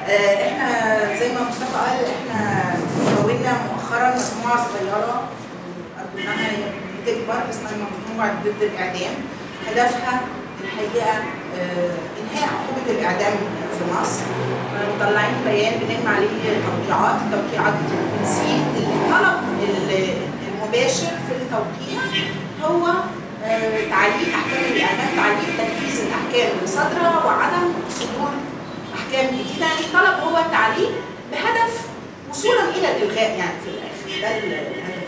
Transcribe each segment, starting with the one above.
آه، احنا زي ما مصطفى قال احنا كونا مؤخرا مجموعه صغيره ارجو انها تكبر اسمها مجموعه ضد الاعدام هدفها الحقيقه آه، انهاء عقوبه الاعدام في مصر مطلعين بيان بنجمع عليه توقيعات التوقيعات بتزيد الطلب ال- المباشر في التوقيع هو آه، تعليق احكام الاعدام تعليق تنفيذ الاحكام اللي صادره وعدم صدور احكام جديده يعني الطلب هو التعليق بهدف وصولا الى الالغاء يعني في الاخر ده ال- الهدف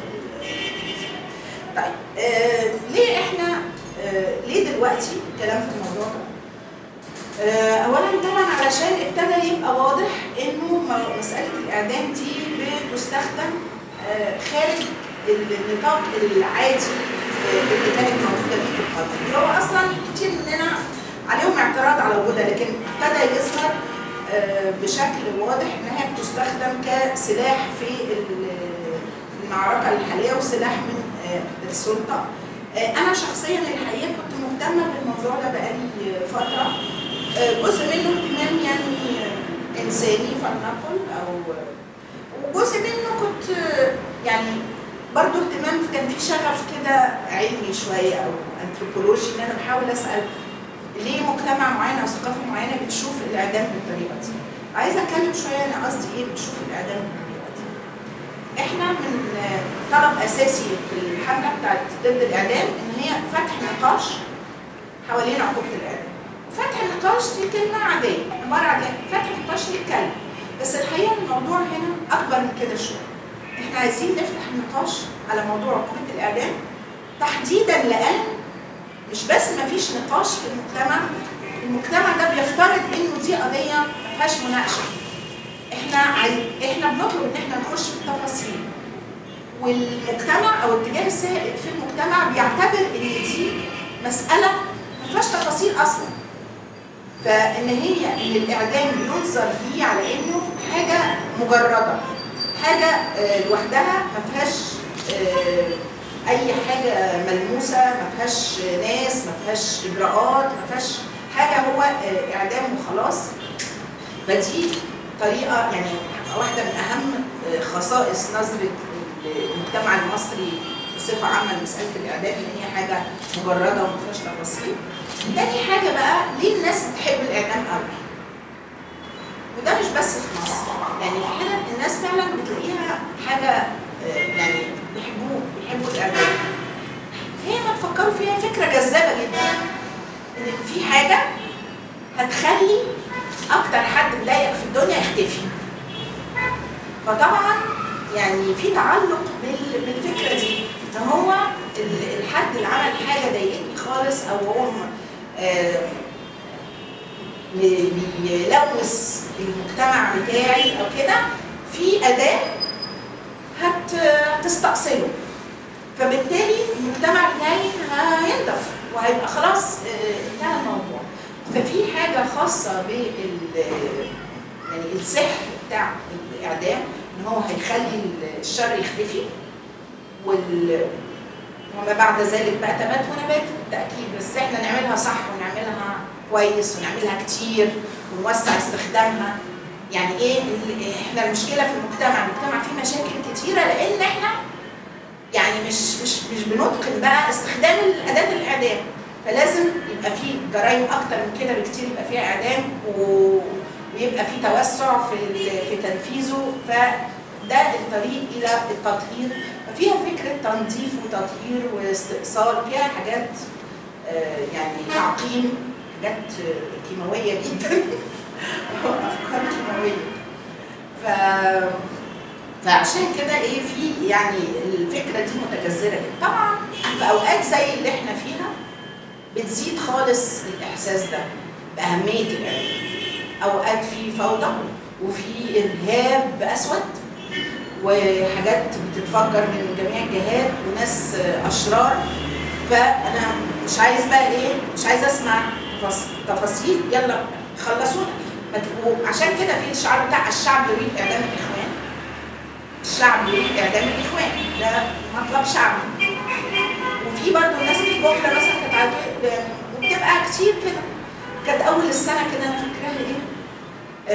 طيب آه ليه احنا آه ليه دلوقتي الكلام في الموضوع ده؟ آه اولا طبعا علشان ابتدى يبقى واضح انه م- مساله الاعدام دي بتستخدم آه خارج النطاق العادي آه، اللي كانت موجوده فيه في القانون هو اصلا كتير مننا عليهم اعتراض على وجودها لكن ابتدى يظهر آه، بشكل واضح انها بتستخدم كسلاح في ال- المعركه الحاليه وسلاح من آه، السلطه آه، انا شخصيا الحقيقه كنت مهتمه بالموضوع ده بقالي فتره آه، جزء منه اهتمام يعني آه، انساني فلنقل او وجزء منه كنت آه، يعني برضه اهتمام كان في شغف كده علمي شويه او انثروبولوجي ان انا بحاول اسال ليه مجتمع معين او ثقافه معينه بتشوف الاعدام بالطريقه دي؟ عايزه اتكلم شويه انا قصدي ايه بتشوف الاعدام بالطريقه دي؟ احنا من آه، طلب اساسي في الحمله بتاعت ضد الاعدام ان هي فتح نقاش حوالين عقوبه الاعدام. فتح النقاش دي كلمه عاديه عباره عن إيه؟ فتح نقاش نتكلم بس الحقيقه الموضوع هنا اكبر من كده شويه. احنا عايزين نفتح النقاش على موضوع عقوبه الاعدام تحديدا لان مش بس ما فيش نقاش في المجتمع المجتمع ده بيفترض انه دي قضيه ما فيهاش مناقشه احنا عاي... احنا بنطلب ان احنا نخش في التفاصيل والمجتمع او الاتجاه السائد في المجتمع بيعتبر ان دي مساله ما فيهاش تفاصيل اصلا فان هي ان الاعدام بينظر ليه على انه حاجه مجرده حاجه آه، لوحدها ما فيهاش آه، اي حاجه ملموسه ما فيهاش ناس ما فيهاش اجراءات ما فيهاش حاجه هو آه، اعدام وخلاص فدي طريقه يعني واحده من اهم آه، خصائص نظره المجتمع المصري بصفه عامه لمساله الاعدام ان هي حاجه مجرده وما فيهاش تفاصيل. تاني حاجه بقى ليه الناس بتحب الاعدام قوي؟ وده مش بس في مصر يعني في حتت الناس فعلا بتلاقيها حاجه آه، يعني بيحبوه بيحبوا الاعدام هي ما تفكروا فيها فكره جذابه جدا ان في حاجه هتخلي اكتر حد مضايقك في الدنيا يختفي فطبعا يعني في تعلق بال- بالفكره دي فهو ال- الحد اللي عمل حاجه ضايقتني خالص او هو م- آه، بي- بيلوث المجتمع بتاعي او كده في اداه هت هتستأصله فبالتالي المجتمع بتاعي هينضف وهيبقى خلاص آه، انتهى الموضوع ففي حاجه خاصه بال يعني السحر بتاع الاعدام ان هو هيخلي الشر يختفي وال وما بعد ذلك بقى تبات ونبات بالتاكيد بس احنا نعملها صح ونعملها كويس ونعملها كتير ونوسع استخدامها يعني ايه ال- احنا المشكله في المجتمع المجتمع فيه مشاكل كتيره لان احنا يعني مش مش مش بنتقن بقى استخدام اداه الاعدام فلازم يبقى في جرائم اكتر من كده بكتير يبقى فيها اعدام و... ويبقى في توسع في ال- في تنفيذه فده الطريق الى التطهير ففيها فكره تنظيف وتطهير واستئصال فيها حاجات آه، يعني تعقيم حاجات آه، كيماويه جدا افكار كيماويه ف فعشان كده ايه في يعني الفكره دي متجذره جدا طبعا في اوقات زي اللي احنا فيها بتزيد خالص الاحساس ده باهميه الاعلام اوقات في فوضى وفي ارهاب اسود وحاجات بتتفجر من جميع الجهات وناس اشرار فانا مش عايز بقى ايه مش عايز اسمع تفاص- تفاصيل يلا خلصونا ما تبقوا- عشان كده في الشعار بتاع الشعب يريد اعدام الاخوان الشعب يريد اعدام الاخوان ده مطلب شعبي وفي برضه الناس في جمله مثلا كانت عاجبة- وبتبقى كتير كده كانت اول السنه كده انا فاكراها ايه آه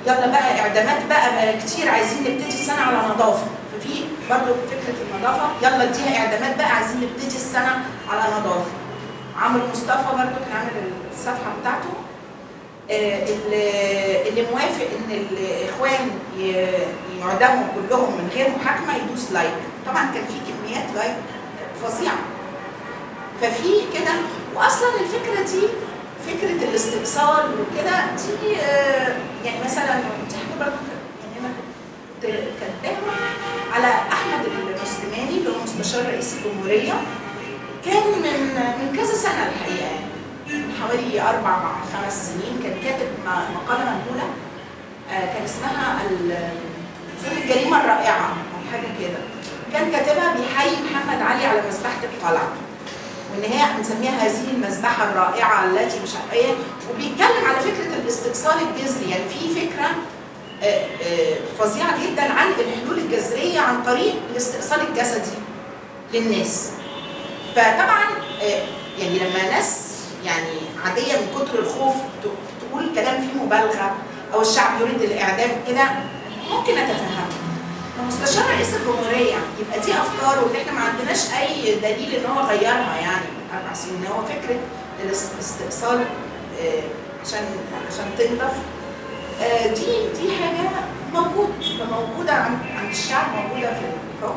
يلا بقى اعدامات بقى, بقى كتير عايزين نبتدي السنه على نظافه ففي برضه فكره النظافه يلا اديها اعدامات بقى عايزين نبتدي السنه على نظافه عمرو مصطفى برضه كان عامل الصفحه بتاعته آه، اللي اللي موافق ان الاخوان ي- يعدموا كلهم من غير محاكمه يدوس لايك طبعا كان في كميات لايك فظيعه ففي كده واصلا الفكره دي فكره الاستئصال وكده دي آه، يعني مثلا دي حاجه برضه كان- يعني انا كنت كاتباها على احمد المسلماني اللي هو مستشار رئيس الجمهوريه كان من من كذا سنه الحقيقه يعني من حوالي اربع خمس سنين كان كاتب م- مقاله مهوله آه، كان اسمها ال- أظن الجريمه الرائعه او حاجه كده كان كاتبها بيحيي محمد علي على مذبحه القلعه وان هي بنسميها هذه المذبحه الرائعه التي مش عارفه ايه وبيتكلم على فكره الاستئصال الجذري يعني في فكره آه، آه، فظيعه جدا عن الحلول الجذريه عن طريق الاستئصال الجسدي للناس فطبعا آه، يعني لما ناس يعني عاديه من كتر الخوف ت- تقول كلام فيه مبالغه او الشعب يريد الاعدام كده ممكن اتفهمها مستشار رئيس الجمهوريه يبقى دي افكاره اللي احنا ما عندناش اي دليل ان هو غيرها يعني من اربع سنين ان هو فكره الاستئصال آه، عشان عشان تنضف آه، دي دي حاجه موجود موجوده عند عند الشعب موجوده في الحكم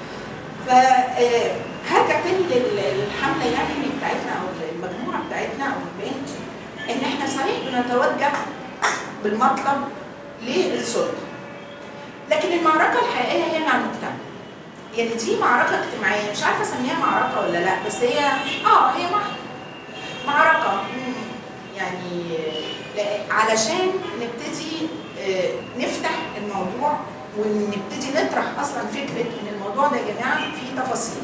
فهرجع تاني لل- للحمله يعني بتاعتنا او المجموعه بتاعتنا او البنت ان احنا صحيح بنتوجه بالمطلب للسلطه لكن المعركه الحقيقيه هي مع المجتمع يعني دي معركه اجتماعيه مش عارفه اسميها معركه ولا لا بس هي اه هي مع- معركه مم، يعني لا- علشان نبتدي آه، نفتح الموضوع ونبتدي نطرح اصلا فكره ان الموضوع ده يا جماعه فيه تفاصيل.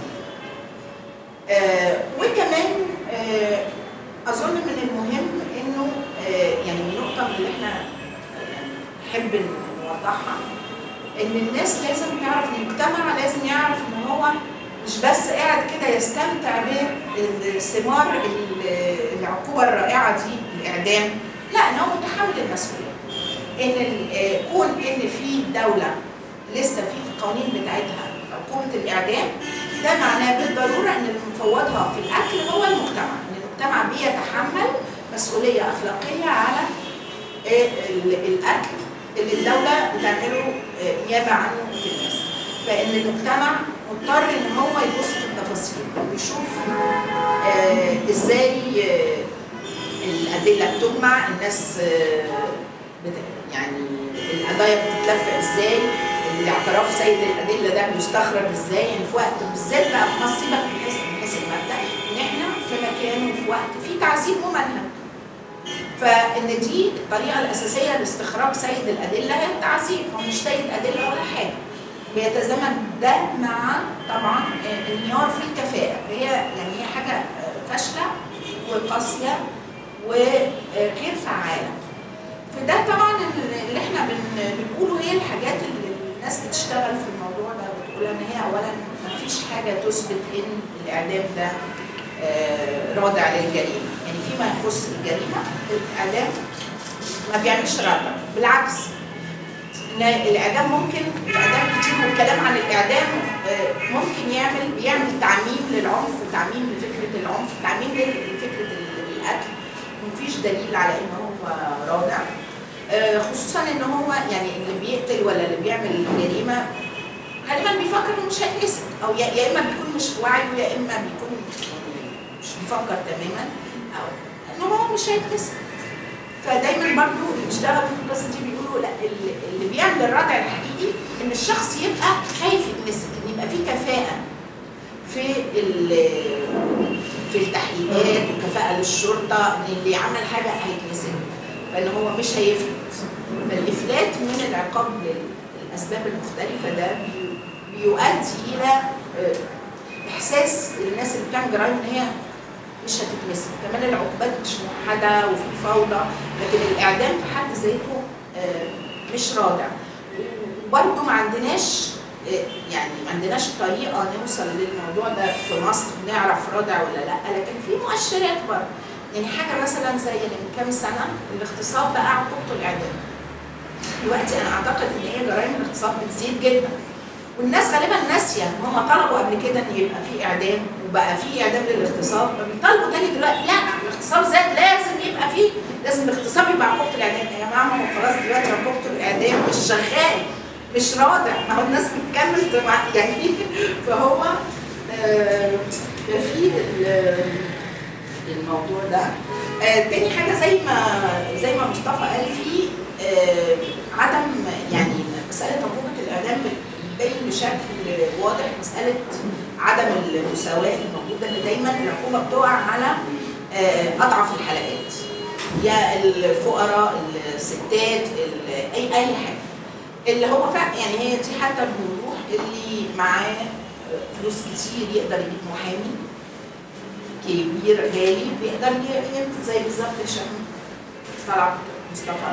آه، وكمان آه، اظن من المهم انه آه، يعني من النقطه اللي احنا يعني نحب نوضحها ان الناس لازم تعرف ان المجتمع لازم يعرف ان هو مش بس قاعد كده يستمتع بثمار العقوبه الرائعه دي الاعدام لا ان هو متحمل المسؤوليه ان ال- آه، كون ان في دوله لسه في في القوانين بتاعتها عقوبه الاعدام ده معناه بالضروره ان المفوضها في الاكل هو المجتمع ان المجتمع بيتحمل مسؤوليه اخلاقيه على آه، ال- الاكل اللي الدوله بتعمله آه، نيابه عنه في الناس فان المجتمع مضطر ان هو يبص في التفاصيل ويشوف آه، ازاي آه، الادله بتجمع الناس آه، بت- يعني القضايا بتتلف ازاي الاعتراف سيد الادله ده بيستخرج ازاي يعني في وقت بالذات بقى في مصر سيبك من حيث من حيث المبدا ان احنا في مكان وفي وقت في تعذيب ممنهج فان دي الطريقه الاساسيه لاستخراج سيد الادله هي التعذيب هو مش سيد ادله ولا حاجه بيتزامن ده مع طبعا آه، انهيار في الكفاءه هي يعني هي حاجه آه، فاشله وقاسيه وغير فعاله فده طبعا اللي احنا بن- بنقوله هي الحاجات اللي الناس بتشتغل في الموضوع ده بتقول ان هي اولا ما فيش حاجه تثبت ان الاعدام ده آه، رادع للجريمه يعني فيما يخص الجريمه الاعدام ما بيعملش رادع بالعكس ان الاعدام ممكن الاعدام كتير والكلام عن الاعدام آه، ممكن يعمل بيعمل تعميم للعنف وتعميم لفكره العنف تعميم لفكره ال- القتل مفيش دليل على ان هو رادع آه، خصوصا ان هو يعني اللي بيقتل ولا اللي بيعمل جريمه غالبا بيفكر انه مش هيتمسك او يا يا اما بيكون مش في وعيه يا اما بيكون يعني مش بيفكر تماما او ان هو مش هيتمسك فدايما برضو اللي بيشتغلوا في القصه دي بيقولوا لا اللي اللي بيعمل الردع الحقيقي ان الشخص يبقى خايف يتمسك ان يبقى في كفاءه في ال- في التحقيقات وكفاءه للشرطه ان اللي عمل حاجه هيتمسك فان هو مش هيفلت فالافلات من العقاب للاسباب المختلفه ده بي- بيؤدي الى آه، احساس الناس اللي بتعمل جرائم ان هي مش هتتمسك كمان العقوبات مش موحده وفي فوضى لكن الاعدام في حد ذاته آه، مش رادع وبرده ما عندناش آه، يعني ما عندناش طريقه نوصل للموضوع ده في مصر نعرف رادع ولا لا لكن في مؤشرات برضه يعني حاجه مثلا زي من كام سنه الاغتصاب بقى عقوبته الاعدام دلوقتي انا اعتقد ان هي جرائم الاغتصاب بتزيد جدا والناس غالبا ناسيه ان هم طلبوا قبل كده ان يبقى في اعدام وبقى في اعدام للاغتصاب فبيطالبوا تاني دلوقتي لا الاغتصاب زاد لازم يبقى فيه لازم الاغتصاب يبقى عقوبه الاعدام يا جماعه ما هو خلاص دلوقتي عقوبه الاعدام مش شغال مش رادع ما هو الناس بتكمل تبع- يعني فهو آه، في ال- الموضوع ده آه، تاني حاجه زي ما زي ما مصطفى قال في آه، عدم يعني مساله عقوبه الاعدام بتبين بشكل واضح مساله عدم المساواه الموجوده ان دايما العقوبه بتقع على آه، اضعف الحلقات يا الفقراء الستات ال- اي اي حاجه اللي هو فعلا يعني هي دي حتى بوضوح اللي معاه فلوس كتير يقدر يجيب محامي كبير غالي بيقدر ي- ينفذ زي بالظبط هشام طلعت مصطفى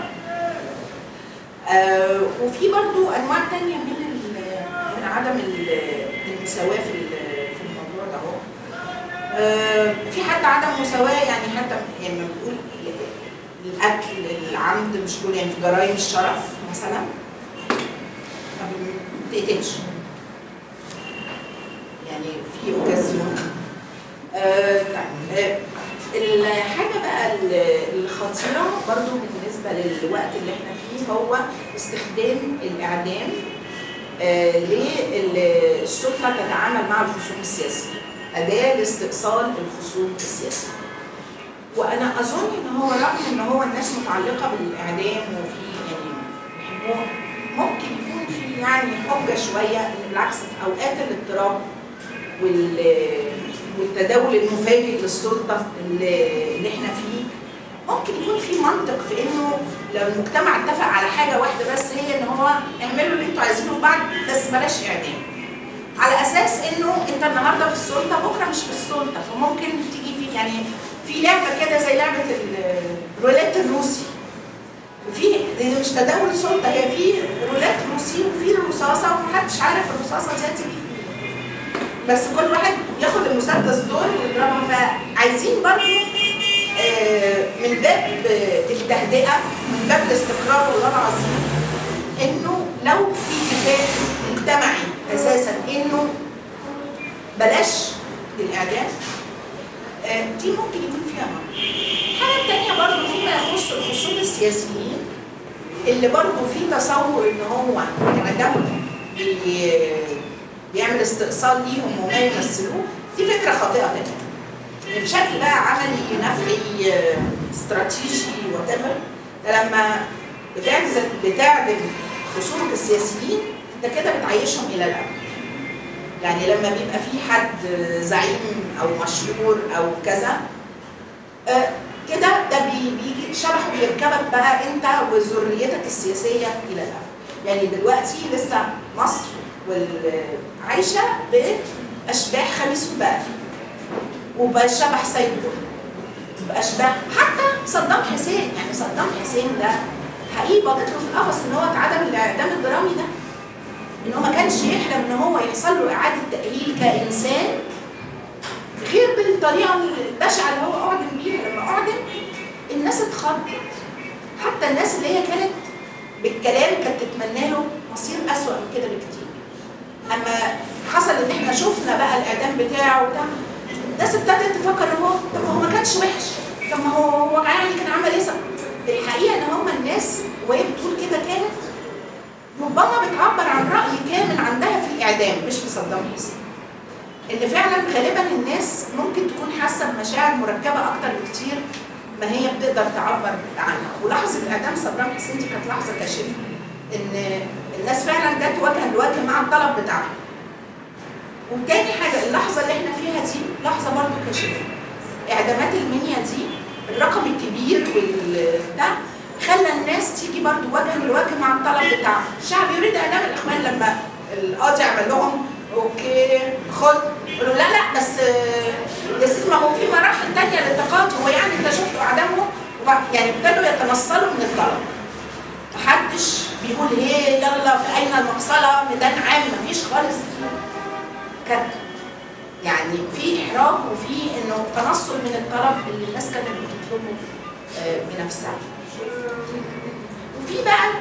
آه وفي برضو انواع تانية من ال- من عدم ال- المساواه في ال- في الموضوع ده اهو آه في حتى عدم مساواه يعني حتى يعني لما بنقول القتل العمد مش كل يعني في جرائم الشرف مثلا ما بتقتلش يعني في اوكازيون آه، طيب آه، الحاجة بقى ال- الخطيرة برضو بالنسبة للوقت اللي احنا فيه هو استخدام الإعدام آه، للسلطة تتعامل مع الخصوم السياسية أداة لاستئصال الخصوم السياسية وأنا أظن إن هو رغم إن هو الناس متعلقة بالإعدام وفي يعني بيحبوها ممكن يكون في يعني حجة شوية إن بالعكس في أوقات الاضطراب وال- والتداول المفاجئ للسلطه اللي اللي احنا فيه ممكن يكون في منطق في انه لو المجتمع اتفق على حاجه واحده بس هي ان هو اعملوا اللي انتوا عايزينه في بعض بس بلاش اعدام على اساس انه انت النهارده في السلطه بكره مش في السلطه فممكن تيجي في يعني في لعبه كده زي لعبه الرولات الروسي وفي دي مش تداول سلطه هي في رولات روسي وفي رصاصه ومحدش عارف الرصاصه دي هتيجي فين بس كل واحد ياخد المسدس دول ويضربها فعايزين برضه آه، من باب آه، التهدئه من باب الاستقرار والله العظيم انه لو في اتفاق مجتمعي اساسا انه بلاش الاعدام آه، دي ممكن يكون فيها مرض. الحاجه الثانيه برضه فيما يخص الخصوم السياسيين اللي برضه في تصور ان هو اعدامهم بي- بيعمل استئصال ليهم وما يمثلوه دي فكره خاطئه تماما يعني بشكل بقى عملي نفعي آه، استراتيجي وات ايفر لما بتعزل بتعدم خصومك السياسيين انت كده بتعيشهم الى الابد يعني لما بيبقى في حد زعيم او مشهور او كذا آه، كده ده بي- بيجي شبحه بيركبك بقى انت وذريتك السياسيه الى الابد يعني دلوقتي لسه مصر وال- عايشه باشباح خميس وبقى وبشبح سيد قطب باشباح حتى صدام حسين يعني صدام حسين ده حقيقي بضت له في القفص ان هو اتعدم الاعدام الدرامي ده ان هو ما كانش يحلم ان هو يحصل له اعاده تاهيل كانسان غير بالطريقه البشعه اللي هو اعدم بيها لما اعدم الناس اتخضت حتى الناس اللي هي كانت بالكلام كانت تتمنى له مصير اسوأ من كده بكتير اما حصل ان احنا شفنا بقى الاعدام بتاعه وده الناس ابتدت تفكر ان هو طب ما هو ما كانش وحش طب ما هو هو يعني كان عمل ايه صح؟ الحقيقه ان هم الناس وهي بتقول كده كانت ربما بتعبر عن راي كامل عندها في الاعدام مش في صدام حسين ان فعلا غالبا الناس ممكن تكون حاسه بمشاعر مركبه اكتر بكتير ما هي بتقدر تعبر عنها ولحظه اعدام صدام حسين دي كانت لحظه كاشفه ان الناس فعلا جت وجها لوجه مع الطلب بتاعها وتاني حاجه اللحظه اللي احنا فيها دي لحظه برضه كاشفه اعدامات المنيا دي الرقم الكبير والبتاع خلى الناس تيجي برضه وجها لوجه مع الطلب بتاعها الشعب يريد اعدام الاخوان لما القاضي عمل لهم اوكي خد قالوا لا لا بس آه، يا سيدي ما هو في مراحل تانية للتقاضي هو يعني انت شفتوا اعدامهم وبعد- يعني ابتدوا يتنصلوا من الطلب محدش بيقول هي يلا في اين المقصله ميدان عام مفيش خالص كانت يعني في احراج وفي انه تنصل من الطلب اللي الناس كانت بتطلبه آه، بنفسها وفي بقى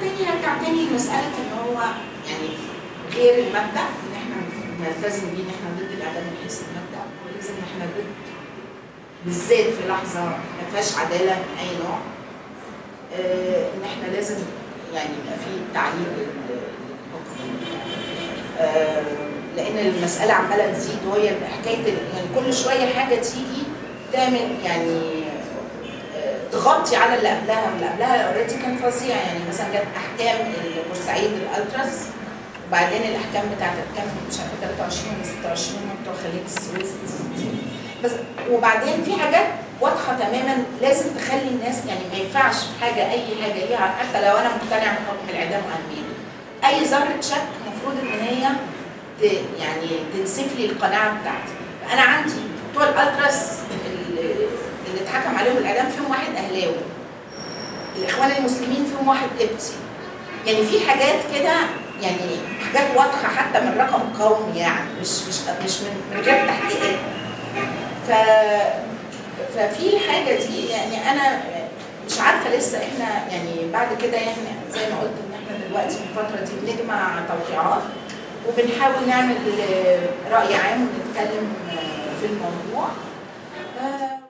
تاني هرجع تاني لمساله ان هو يعني غير المبدا ان احنا نلتزم بيه ان احنا ضد الاعدام من حيث المبدا ولازم ان احنا ضد بالذات في لحظه ما فيهاش عداله من اي نوع آه، ان احنا لازم يعني يبقى في تعليم لل- للحكم آه، لان المساله عماله تزيد وهي حكايه ال- يعني كل شويه حاجه تيجي تعمل يعني آه، تغطي على اللي قبلها واللي قبلها اوريدي كان فظيع يعني مثلا جت احكام بورسعيد الالتراس وبعدين الاحكام بتاعت كام مش عارفه 23 ولا 26 هم بتوع خليج السويس دي. بس وبعدين في حاجات واضحه تماما لازم تخلي الناس يعني ما ينفعش في حاجه اي حاجه ليها حتى لو انا مقتنع بحكم الاعدام واهميته اي ذره شك المفروض ان هي ت- يعني تنسف لي القناعه بتاعتي انا عندي بتوع الالتراس اللي اللي اتحكم عليهم الاعدام فيهم واحد اهلاوي الاخوان المسلمين فيهم واحد قبطي يعني في حاجات كده يعني حاجات واضحه حتى من رقم قومي يعني مش مش مش من من غير تحقيقات ف ففي الحاجه دي يعني انا مش عارفه لسه احنا يعني بعد كده يعني زي ما قلت ان احنا دلوقتي في الفتره دي بنجمع توقيعات وبنحاول نعمل آه، راي عام ونتكلم آه، في الموضوع آه،